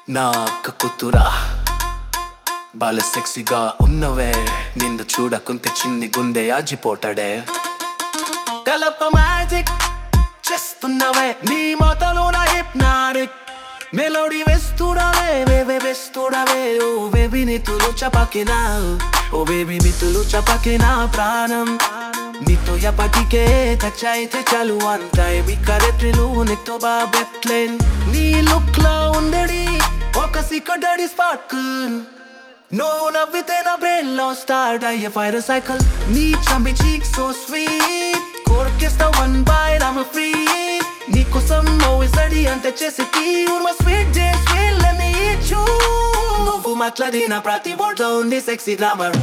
నా అక్క కూతురా బాల సెక్సీగా ఉన్నవే నిన్ను చూడకుంటే చిన్ని గుండె ఆజిపోతాడే కలప మ్యాజిక్ చేస్తున్నవే నీ మాటలో నా హిప్నాటిక్ మెలోడీ వేస్తుడవే వేవే వేస్తుడవే ఓ బేబీ నితులు చపకినా ఓ బేబీ మితులు చపకినా ప్రాణం నీతో ఎప్పటికే టచ్ అయితే చాలు అంత బిక్కరెట్రిలు నీతో బాబెట్లేన్ నీ లుక్ లో ఉండడి ఒక సిక్కడడి స్పార్క్ నువ్వు నవ్వితే నా బ్రెయిన్ లో స్టార్ట్ అయ్యే ఫైర్ సైకిల్ నీ చంబి చీక్ సో స్వీట్ కోరికిస్తా వన్ బై రామ ఫ్రీ నీకోసం నువ్వు సడి అంటే చేసి ఉర్మ స్వీట్ డే స్వీట్ అని చూ నువ్వు మాట్లాడిన ప్రతి వర్డ్ లో ఉంది సెక్సీ గ్రామర్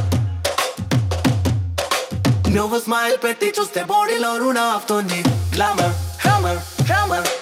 నువ్వు స్మైల్ పెట్టి చూస్తే బాడీలో రుణ అవుతుంది గ్లామర్ హ్యామర్ హ్యామర్